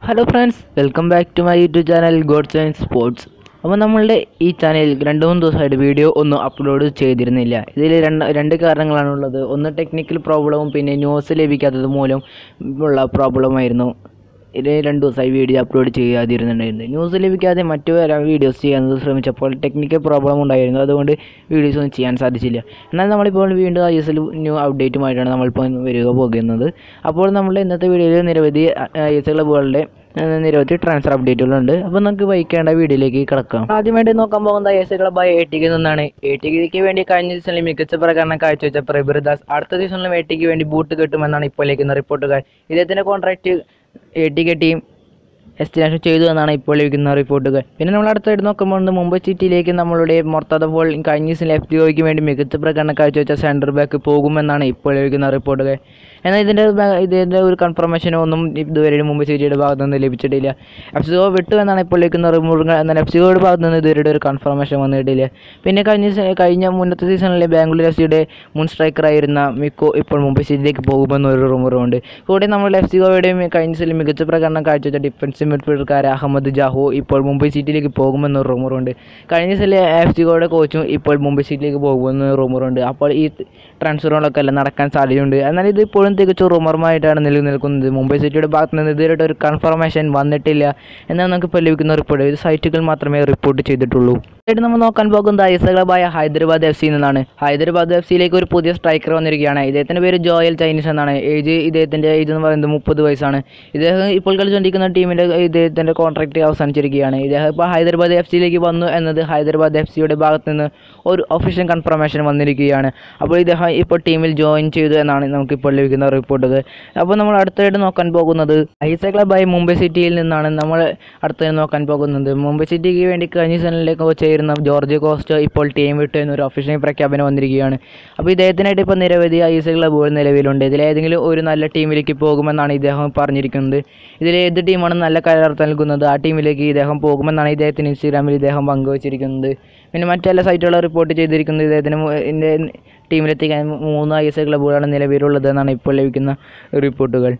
hello friends welcome back to my YouTube channel God science sports അപ്പോൾ നമ്മളുടെ ഈ ചാനലിൽ രണ്ട് മൂന്ന് ദിവസമായിട്ട് വീഡിയോ ഒന്നും അപ്ലോഡ് ചെയ്തിരുന്നില്ല ഇതിൽ രണ്ട് രണ്ട് കാരണങ്ങളാണുള്ളത് ഒന്ന് ടെക്നിക്കൽ പ്രോബ്ലവും പിന്നെ ന്യൂസ് ലഭിക്കാത്തത് മൂലം ഉള്ള പ്രോബ്ലമായിരുന്നു ഇത് രണ്ട് ദിവസമായി വീഡിയോ അപ്ലോഡ് ചെയ്യാതിരുന്നുണ്ടായിരുന്നു ന്യൂസ് ലഭിക്കാതെ മറ്റു വീഡിയോസ് ചെയ്യാൻ ശ്രമിച്ചപ്പോൾ ടെക്നിക്കൽ പ്രോബ്ലം ഉണ്ടായിരുന്നു അതുകൊണ്ട് വീഡിയോസ് ഒന്നും ചെയ്യാൻ സാധിച്ചില്ല എന്നാൽ നമ്മളിപ്പോൾ വീണ്ടും ഐ എസ് എൽ ന്യൂ അപ്ഡേറ്റുമായിട്ടാണ് നമ്മളിപ്പോൾ വരിക പോകുന്നത് അപ്പോൾ നമ്മുടെ ഇന്നത്തെ വീഡിയോയിൽ നിരവധി ഐ എസ് എൽ ക്ലബുകളുടെ ഏഹ് നിരവധി ട്രാൻസ്ഫർ അപ്ഡേറ്റുകളുണ്ട് അപ്പോൾ നമുക്ക് വഹിക്കേണ്ട വീഡിയോയിലേക്ക് കിടക്കാം ആദ്യമായിട്ട് നോക്കാൻ പോകുന്നത് ഐ എസ് എൽ ക്ലബായ എ ടിക്ക് നിന്നാണ് എ ടിക്ക് വേണ്ടി കഴിഞ്ഞ സീസണിൽ മികച്ച പ്രകടനം കാഴ്ചവെച്ച പ്രബിർദാസ് അടുത്ത സീസണിലും എ ടിക്ക് വേണ്ടി ബൂട്ട് കിട്ടുമെന്നാണ് ഇപ്പോൾ ലഭിക്കുന്ന റിപ്പോർട്ടുകൾ ഇദ്ദേഹത്തിൻ്റെ കോൺട്രാക്റ്റ് എ ടിക്ക് ടീം എസ്റ്റിമേഷൻ ചെയ്തു എന്നാണ് ഇപ്പോൾ ലഭിക്കുന്ന റിപ്പോർട്ടുകൾ പിന്നെ നമ്മൾ അടുത്തായിട്ട് നോക്കുമ്പോൾ മുംബൈ സിറ്റിയിലേക്ക് നമ്മളുടെ മൊർത്താദ ബോൾ കഴിഞ്ഞ സീസണിൽ എഫ് ഡിഒയ്ക്ക് വേണ്ടി മികച്ച പ്രകടനം കാഴ്ചവെച്ച സെൻറ്റർ ബാക്ക് പോകുമെന്നാണ് ഇപ്പോൾ ലഭിക്കുന്ന റിപ്പോർട്ടുകൾ എന്നാൽ ഇതിൻ്റെ ബ- ഇതിൻ്റെ ഒരു കൺഫർമേഷനോ ഒന്നും ഇതുവരെ മുംബൈ സിറ്റിയുടെ ഭാഗത്തു നിന്ന് ലഭിച്ചിട്ടില്ല എഫ് സിഒ വിട്ടു എന്നാണ് ഇപ്പോൾ ലഭിക്കുന്ന റിമൂറുകൾ എന്നാൽ എഫ് സിഒയുടെ ഭാഗത്തു നിന്ന് ഇതുവരെ ഒരു കൺഫർമേഷൻ വന്നിട്ടില്ല പിന്നെ കഴിഞ്ഞ സീ- കഴിഞ്ഞ മുന്നത്തെ സീസണിലെ ബാംഗ്ലൂർ എഫ് സിയുടെ മുൻ സ്ട്രൈക്കറായിരുന്ന മിക്കോ ഇപ്പോൾ മുംബൈ സിറ്റിയിലേക്ക് പോകുമെന്നൊരു റിമറുണ്ട് കൂടെ നമ്മൾ എഫ് സിഒയുടെയും കഴിഞ്ഞ സീസണിൽ മികച്ച പ്രകടനം കാഴ്ചവെച്ച ഡിഫൻസീവ് മിഡ്ഫീൽഡർക്കാർ അഹമ്മദ് ജാഹു ഇപ്പോൾ മുംബൈ സിറ്റിയിലേക്ക് പോകുമെന്നൊരു റൂമറുണ്ട് കഴിഞ്ഞ സീസണിലെ എഫ് സിഒയുടെ കോച്ചും ഇപ്പോൾ മുംബൈ സിറ്റിയിലേക്ക് പോകുമെന്ന് റൂമറുണ്ട് അപ്പോൾ ഈ ട്രാൻസ്ഫറുകളൊക്കെ എല്ലാം നടക്കാൻ സാധ്യതയുണ്ട് എന്നാൽ ഇത് ഇപ്പോഴും തികച്ചും റൂമറുമായിട്ടാണ് നിലനിൽക്കുന്നത് മുംബൈ സിറ്റിയുടെ ഭാഗത്ത് നിന്ന് ഇതുവരെയായിട്ട് ഒരു കൺഫർമേഷൻ വന്നിട്ടില്ല എന്നാണ് നമുക്ക് ഇപ്പോൾ ലഭിക്കുന്ന റിപ്പോർട്ട് ഇത് സൈറ്റുകൾ മാത്രമേ റിപ്പോർട്ട് ചെയ്തിട്ടുള്ളൂ ആയിട്ട് നമ്മൾ നോക്കാൻ പോകുന്നത് ഐ എസ് ക്ലബായ ഹൈദരാബാദ് എഫ് സി നിന്നാണ് ഹൈദരാബാദ് എഫ് സിയിലേക്ക് ഒരു പുതിയ സ്ട്രൈക്കർ വന്നിരിക്കുകയാണ് ഇദ്ദേഹത്തിൻ്റെ പേര് ജോയൽ ചൈനീസ് എന്നാണ് ഏജ് ഇദ്ദേഹത്തിൻ്റെ ഏജ് എന്ന് പറയുന്നത് മുപ്പത് വയസ്സാണ് ഇദ്ദേഹം ഇപ്പോൾ കളിച്ചുകൊണ്ടിരിക്കുന്ന ടീമിൻ്റെ ഇദ്ദേഹത്തിൻ്റെ കോൺട്രാക്റ്റ് അവസാനിച്ചിരിക്കുകയാണ് ഇദ്ദേഹം ഇപ്പോൾ ഹൈദരാബാദ് എഫ് സിയിലേക്ക് വന്നു എന്നത് ഹൈദരാബാദ് എഫ് സിയുടെ ഭാഗത്ത് നിന്ന് ഒരു ഒഫീഷ്യൽ കൺഫർമേഷൻ വന്നിരിക്കുകയാണ് അപ്പോൾ ഇദ്ദേഹം ഇപ്പോൾ ടീമിൽ ജോയിൻ ചെയ്തു എന്നാണ് നമുക്കിപ്പോൾ ലഭിക്കുന്ന റിപ്പോർട്ടുകൾ അപ്പോൾ നമ്മൾ അടുത്തായിട്ട് നോക്കാൻ പോകുന്നത് ഐ എസ് എ ക്ലബായ മുംബൈ സിറ്റിയിൽ നിന്നാണ് നമ്മൾ അടുത്തായി നോക്കാൻ പോകുന്നത് മുംബൈ സിറ്റിക്ക് വേണ്ടി കഴിഞ്ഞ സീസണിലേക്ക് ചേരുന്ന ജോർജ് കോസ്റ്റോ ഇപ്പോൾ ടീം വിട്ടു എന്നൊരു ഒഫീഷ്യൽ പ്രഖ്യാപനം വന്നിരിക്കുകയാണ് അപ്പോൾ ഇദ്ദേഹത്തിനായിട്ട് ഇപ്പോൾ നിരവധി ഐ എസ് എ ക്ലബുകൾ നിലവിലുണ്ട് ഇതിലേതെങ്കിലും ഒരു നല്ല ടീമിലേക്ക് പോകുമെന്നാണ് ഇദ്ദേഹം പറഞ്ഞിരിക്കുന്നത് ഇതിൽ ഏത് ടീമാണ് നല്ല കരാർ നൽകുന്നത് ആ ടീമിലേക്ക് ഇദ്ദേഹം പോകുമെന്നാണ് ഇദ്ദേഹത്തിന് ഇൻസ്റ്റാഗ്രാമിൽ ഇദ്ദേഹം പങ്കുവച്ചിരിക്കുന്നത് പിന്നെ മറ്റെല്ലാ സൈറ്റുകളും റിപ്പോർട്ട് ചെയ്തിരിക്കുന്നത് ഇദ്ദേഹത്തിന് മു- ഇതിൻ്റെ ടീമിലെത്തിക്കാൻ മൂന്ന് ഐ എസ് എ ക്ലബ്ബുകളാണ് നിലവിലുള്ളത് എന്നാണ് ഇപ്പോൾ ലഭിക്കുന്ന റിപ്പോർട്ടുകൾ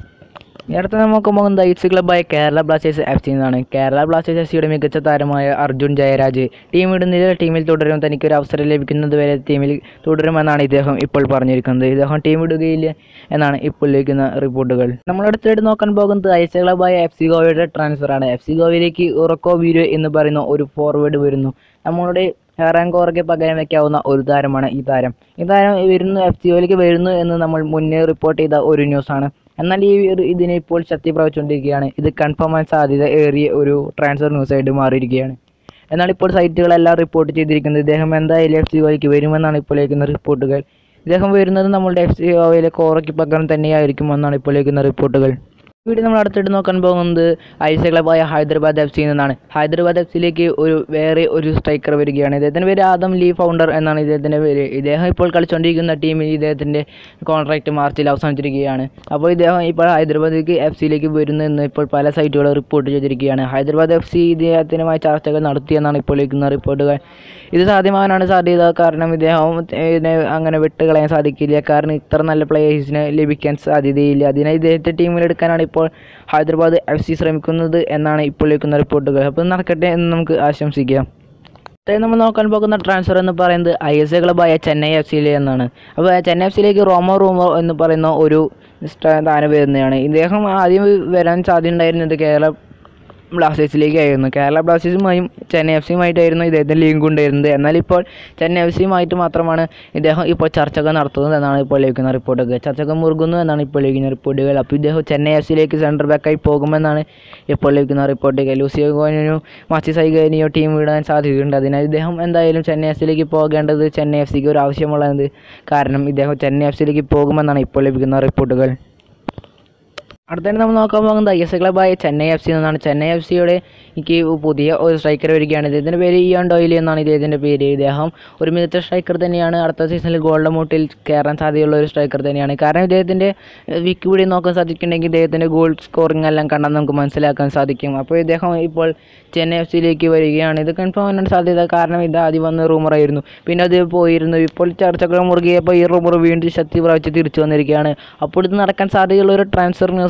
ഇനി അടുത്ത നമുക്ക് പോകുന്നത് ഐസ് ക്ലബ്ബായ കേരള ബ്ലാസ്റ്റേഴ്സ് എഫ് സി എന്നാണ് കേരള ബ്ലാസ്റ്റേഴ്സ് എഫ് സിയുടെ മികച്ച താരമായ അർജുൻ ജയരാജ് ടീം ഇടുന്നില്ല ടീമിൽ തുടരും തനിക്കൊരു അവസരം ലഭിക്കുന്നത് വരെ ടീമിൽ തുടരുമെന്നാണ് ഇദ്ദേഹം ഇപ്പോൾ പറഞ്ഞിരിക്കുന്നത് ഇദ്ദേഹം ടീം ഇടുകയില്ല എന്നാണ് ഇപ്പോൾ ലഭിക്കുന്ന റിപ്പോർട്ടുകൾ നമ്മൾ അടുത്തായിട്ട് നോക്കാൻ പോകുന്നത് ഐസ് ക്ലബ്ബായ എഫ് സി ഗോവയുടെ ട്രാൻസ്ഫറാണ് എഫ് സി ഗോവയിലേക്ക് ഉറക്കോ വീരോ എന്ന് പറയുന്ന ഒരു ഫോർവേഡ് വരുന്നു നമ്മളുടെ ഹെറാങ്കോറയ്ക്ക് പകരം വയ്ക്കാവുന്ന ഒരു താരമാണ് ഈ താരം ഈ താരം വരുന്നു എഫ് സി ഒയിലേക്ക് വരുന്നു എന്ന് നമ്മൾ മുന്നേ റിപ്പോർട്ട് ചെയ്ത ഒരു ന്യൂസാണ് എന്നാൽ ഈ ഒരു ഇതിനെ ഇപ്പോൾ ശക്തി പ്രാപിച്ചുകൊണ്ടിരിക്കുകയാണ് ഇത് കൺഫേം ആൻ സാധ്യത ഏറിയ ഒരു ട്രാൻസ്ഫർ ന്യൂസായിട്ട് മാറിയിരിക്കുകയാണ് എന്നാൽ ഇപ്പോൾ സൈറ്റുകളെല്ലാം റിപ്പോർട്ട് ചെയ്തിരിക്കുന്നത് ഇദ്ദേഹം എന്തായാലും എഫ് സി ഒയിലേക്ക് വരുമെന്നാണ് ഇപ്പോൾ ലഭിക്കുന്ന റിപ്പോർട്ടുകൾ ഇദ്ദേഹം വരുന്നത് നമ്മളുടെ എഫ് സി ഒയിലെ കോറയ്ക്ക് പകരം തന്നെയായിരിക്കുമെന്നാണ് ഇപ്പോൾ ലഭിക്കുന്ന റിപ്പോർട്ടുകൾ വീഡിയോ നമ്മൾ അടുത്തിട്ട് നോക്കാൻ പോകുന്നത് ഐസ ക്ലബായ ഹൈദരാബാദ് എഫ് സിയിൽ നിന്നാണ് ഹൈദരാബാദ് എഫ് സിയിലേക്ക് ഒരു വേറെ ഒരു സ്ട്രൈക്കർ വരികയാണ് ഇദ്ദേഹത്തിൻ്റെ പേര് ആദം ലീ ഫൗണ്ടർ എന്നാണ് ഇദ്ദേഹത്തിൻ്റെ പേര് ഇദ്ദേഹം ഇപ്പോൾ കളിച്ചുകൊണ്ടിരിക്കുന്ന ടീമിൽ ഇദ്ദേഹത്തിൻ്റെ കോൺട്രാക്റ്റ് മാർച്ചിൽ അവസാനിച്ചിരിക്കുകയാണ് അപ്പോൾ ഇദ്ദേഹം ഇപ്പോൾ ഹൈദരാബാദിലേക്ക് എഫ് സിയിലേക്ക് വരുന്നു എന്ന് ഇപ്പോൾ പല സൈറ്റുകളും റിപ്പോർട്ട് ചെയ്തിരിക്കുകയാണ് ഹൈദരാബാദ് എഫ് സി ഇദ്ദേഹത്തിനുമായി ചർച്ചകൾ നടത്തിയെന്നാണ് ഇപ്പോൾ ലഭിക്കുന്ന റിപ്പോർട്ടുകൾ ഇത് സാധ്യമാകാനാണ് സാധ്യത കാരണം ഇദ്ദേഹം ഇതിനെ അങ്ങനെ വിട്ടുകളയാൻ സാധിക്കില്ല കാരണം ഇത്ര നല്ല പ്ലേയേഴ്സിനെ ലഭിക്കാൻ സാധ്യതയില്ല അതിനെ ഇദ്ദേഹത്തെ ടീമിലെടുക്കാനാണ് ഇപ്പോൾ ഹൈദരാബാദ് എഫ് സി ശ്രമിക്കുന്നത് എന്നാണ് ഇപ്പോൾ ലഭിക്കുന്ന റിപ്പോർട്ടുകൾ അപ്പോൾ ഇത് നടക്കട്ടെ എന്ന് നമുക്ക് ആശംസിക്കാം അടുത്തതായി നമ്മൾ നോക്കാൻ പോകുന്ന ട്രാൻസ്ഫർ എന്ന് പറയുന്നത് ഐ എസ് എ ക്ലബായ ചെന്നൈ എഫ് സിയിലെ എന്നാണ് അപ്പോൾ ചെന്നൈ എഫ് സിയിലേക്ക് റോമോ റൂമോ എന്ന് പറയുന്ന ഒരു സ്റ്റാ- താരം വരുന്നതാണ് ഇദ്ദേഹം ആദ്യം വരാൻ സാധ്യത ഉണ്ടായിരുന്നത് കേരള ബ്ലാസ്റ്റേഴ്സിലേക്കായിരുന്നു കേരള ബ്ലാസ്റ്റേഴ്സുമായും ചെന്നൈ എഫ് സിയുമായിട്ടായിരുന്നു ഇദ്ദേഹത്തിൻ്റെ ലിങ്ക് ഉണ്ടായിരുന്നത് എന്നാൽ ഇപ്പോൾ ചെന്നൈ എഫ് സിയുമായിട്ട് മാത്രമാണ് ഇദ്ദേഹം ഇപ്പോൾ ചർച്ചകൾ നടത്തുന്നത് എന്നാണ് ഇപ്പോൾ ലഭിക്കുന്ന റിപ്പോർട്ടുകൾ ചർച്ചകൾ മുറുകുന്നു എന്നാണ് ഇപ്പോൾ ലഭിക്കുന്ന റിപ്പോർട്ടുകൾ അപ്പോൾ ഇദ്ദേഹം ചെന്നൈ എഫ് സിയിലേക്ക് സെൻറ്റർ ബാക്കായി പോകുമെന്നാണ് ഇപ്പോൾ ലഭിക്കുന്ന റിപ്പോർട്ടുകൾ ലൂസിയോ ഗോനിയോ മാച്ചി സൈഗോനിയോ ടീം വിടാൻ സാധ്യതയുണ്ട് അതിനാൽ ഇദ്ദേഹം എന്തായാലും ചെന്നൈ എഫ് സിയിലേക്ക് പോകേണ്ടത് ചെന്നൈ എഫ് സിക്ക് ഒരു ആവശ്യമുള്ളത് കാരണം ഇദ്ദേഹം ചെന്നൈ എഫ് സിയിലേക്ക് പോകുമെന്നാണ് ഇപ്പോൾ ലഭിക്കുന്ന റിപ്പോർട്ടുകൾ അടുത്തായിട്ട് നമ്മൾ നോക്കാൻ പോകുന്നത് ഐ എസ് എ ക്ലബായ ചെന്നൈ എഫ് സി എന്നാണ് ചെന്നൈ എഫ് സിയുടെ എനിക്ക് പുതിയ ഒരു സ്ട്രൈക്കർ വരികയാണ് ഇദ്ദേഹത്തിൻ്റെ പേര് ഇയോൺ ഡോയിലി എന്നാണ് ഇദ്ദേഹത്തിൻ്റെ പേര് ഇദ്ദേഹം ഒരു മികച്ച സ്ട്രൈക്കർ തന്നെയാണ് അടുത്ത സീസണിൽ ഗോൾഡ് മൂട്ടിൽ കയറാൻ സാധ്യതയുള്ള ഒരു സ്ട്രൈക്കർ തന്നെയാണ് കാരണം ഇദ്ദേഹത്തിൻ്റെ വിക്കിപീഡിയ നോക്കാൻ സാധിക്കുന്നുണ്ടെങ്കിൽ ഇദ്ദേഹത്തിൻ്റെ ഗോൾ സ്കോറിംഗ് എല്ലാം കണ്ടാൽ നമുക്ക് മനസ്സിലാക്കാൻ സാധിക്കും അപ്പോൾ ഇദ്ദേഹം ഇപ്പോൾ ചെന്നൈ എഫ് സിയിലേക്ക് വരികയാണ് ഇത് കൺഫേം ആവാൻ സാധ്യത കാരണം ഇത് ആദ്യം വന്ന റൂമറായിരുന്നു പിന്നെ അത് പോയിരുന്നു ഇപ്പോൾ ചർച്ചകൾ മുറുകിയപ്പോൾ ഈ റൂമർ വീണ്ടും ശക്തി പ്രാപിച്ച് തിരിച്ചു വന്നിരിക്കുകയാണ് അപ്പോൾ ഇത് നടക്കാൻ സാധ്യതയുള്ള ഒരു ട്രാൻസ്ഫർ ന്യൂസ്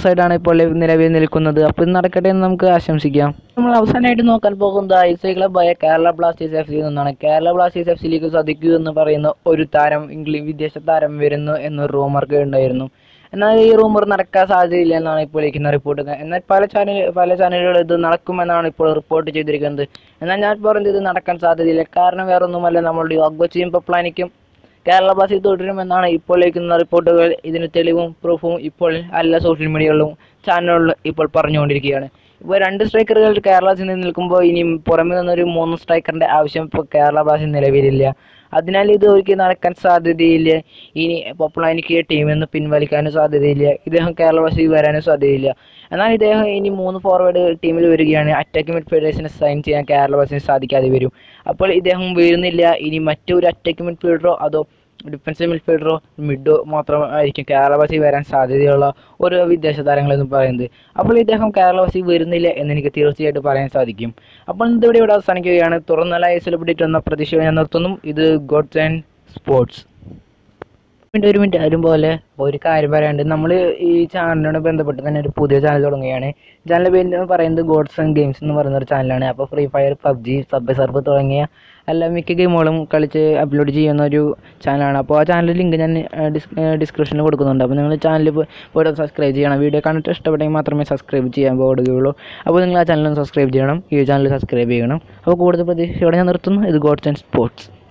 സൈഡാണ് ഇപ്പോൾ നിലവിൽ നിൽക്കുന്നത് അപ്പോൾ ഇത് നടക്കട്ടെ എന്ന് നമുക്ക് ആശംസിക്കാം നമ്മൾ അവസാനമായിട്ട് നോക്കാൻ പോകുന്നത് ഐ സി ക്ലബായ കേരള ബ്ലാസ്റ്റേഴ്സ് എഫ് സിയിൽ നിന്നാണ് കേരള ബ്ലാസ്റ്റേഴ്സ് എഫ് സിയിലേക്ക് സദിക്കു എന്ന് പറയുന്ന ഒരു താരം ഇംഗ്ലീഷ് വിദേശ താരം വരുന്നു എന്നൊരു റൂമർക്ക് ഉണ്ടായിരുന്നു എന്നാൽ ഈ റൂമർ നടക്കാൻ സാധ്യതയില്ല എന്നാണ് ഇപ്പോൾ ഇരിക്കുന്ന റിപ്പോർട്ട് എന്നാൽ പല ചാനൽ പല ചാനലുകൾ ഇത് നടക്കുമെന്നാണ് ഇപ്പോൾ റിപ്പോർട്ട് ചെയ്തിരിക്കുന്നത് എന്നാൽ ഞാൻ പറയുന്നത് ഇത് നടക്കാൻ സാധ്യതയില്ല കാരണം വേറൊന്നുമല്ല നമ്മളുടെ അഗ്വച്ചിയും പപ്ലാനിക്കും കേരള ബ്ലാസ്റ്റേഴ്സ് തുടരുമെന്നാണ് ഇപ്പോൾ ലഭിക്കുന്ന റിപ്പോർട്ടുകൾ ഇതിന് തെളിവും പ്രൂഫും ഇപ്പോൾ എല്ലാ സോഷ്യൽ മീഡിയകളിലും ചാനലുകളിലും ഇപ്പോൾ പറഞ്ഞുകൊണ്ടിരിക്കുകയാണ് ഇപ്പോൾ രണ്ട് സ്ട്രൈക്കറുകൾ കേരള ബ്ലാസ്റ്റേഴ്സിൽ നിൽക്കുമ്പോൾ ഇനി പുറമെ നിന്നൊരു മൂന്ന് സ്ട്രൈക്കറിന്റെ ആവശ്യം ഇപ്പോൾ കേരള ബ്ലാസ്റ്റേഴ്സ് നിലവിലില്ല അതിനാൽ ഇത് ഒരിക്കലും നടക്കാൻ സാധ്യതയില്ല ഇനി പൊപ്പളാനിക്ക് ടീമിൽ നിന്ന് പിൻവലിക്കാനും സാധ്യതയില്ല ഇദ്ദേഹം കേരള ബ്ലാസ്റ്റേഴ്സിൽ വരാനും സാധ്യതയില്ല എന്നാൽ ഇദ്ദേഹം ഇനി മൂന്ന് ഫോർവേഡ് ടീമിൽ വരികയാണ് അറ്റാക്കിംഗ് മിഡ്ഫീൽഡേഴ്സിനെ സൈൻ ചെയ്യാൻ കേരള ബ്ലാസ്റ്റേഴ്സിന് സാധിക്കാതെ വരും അപ്പോൾ ഇദ്ദേഹം വരുന്നില്ല ഇനി മറ്റൊരു അറ്റാക്കിംഗ് മിഡ്ഫീൽഡറോ അതോ ഡിഫൻസീവ് മിഡ്ഫീൽഡറോ മിഡോ മാത്രമായിരിക്കും കേരള ബ്ലാസ്റ്റേഴ്സിൽ വരാൻ സാധ്യതയുള്ള ഒരു വിദേശ താരങ്ങളെന്ന് പറയുന്നത് അപ്പോൾ ഇദ്ദേഹം കേരള ബ്ലാസ്റ്റേഴ്സിൽ വരുന്നില്ല എന്ന് എനിക്ക് തീർച്ചയായിട്ടും പറയാൻ സാധിക്കും അപ്പോൾ ഇതിവിടെ ഇവിടെ അവസാനിക്കുകയാണ് തുറന്നല ഐസിൽ അപ്ഡേറ്റ് വന്ന പ്രതീക്ഷ ഞാൻ നിർത്തുന്നു ഇത് ഗോഡ്സ് ആൻഡ് സ്പോർട്സ് മിനിറ്റ് ഒരു മിനിറ്റ് ആരും പോലെ ഒരു കാര്യം പറയാണ്ട് നമ്മൾ ഈ ചാനലിനോട് ബന്ധപ്പെട്ട് തന്നെ ഒരു പുതിയ ചാനൽ തുടങ്ങുകയാണ് ചാനൽ പേര് എന്ന് പറയുന്നത് ഗോഡ്സ് ആൻഡ് ഗെയിംസ് എന്ന് പറയുന്ന ഒരു ചാനലാണ് അപ്പോൾ free fire PUBG sub surf തുടങ്ങിയ എല്ലാ മിക്ക ഗെയിമുകളും കളിച്ച് അപ്ലോഡ് ചെയ്യുന്ന ഒരു ചാനലാണ് അപ്പോൾ ആ ചാനൽ ലിങ്ക് ഞാൻ ഡിസ്ക്രിപ്ഷനിൽ കൊടുക്കുന്നുണ്ട് അപ്പോൾ നിങ്ങൾ ചാനൽ പോയിട്ട് സബ്സ്ക്രൈബ് ചെയ്യണം വീഡിയോ കണ്ടിട്ട് ഇഷ്ടപ്പെട്ടെങ്കിൽ മാത്രമേ സബ്സ്ക്രൈബ് ചെയ്യാൻ പാടുകയുള്ളൂ അപ്പോൾ നിങ്ങൾ ആ ചാനൽ സബ്സ്ക്രൈബ് ചെയ്യണം ഈ ചാനൽ സബ്സ്ക്രൈബ് ചെയ്യണം അപ്പോൾ കൂടുതൽ പ്രതീക്ഷയോടെ ഞാൻ നിർത്തുന്നു ഇത് ഗോഡ്സ് ആൻഡ് സ്പോർട്സ്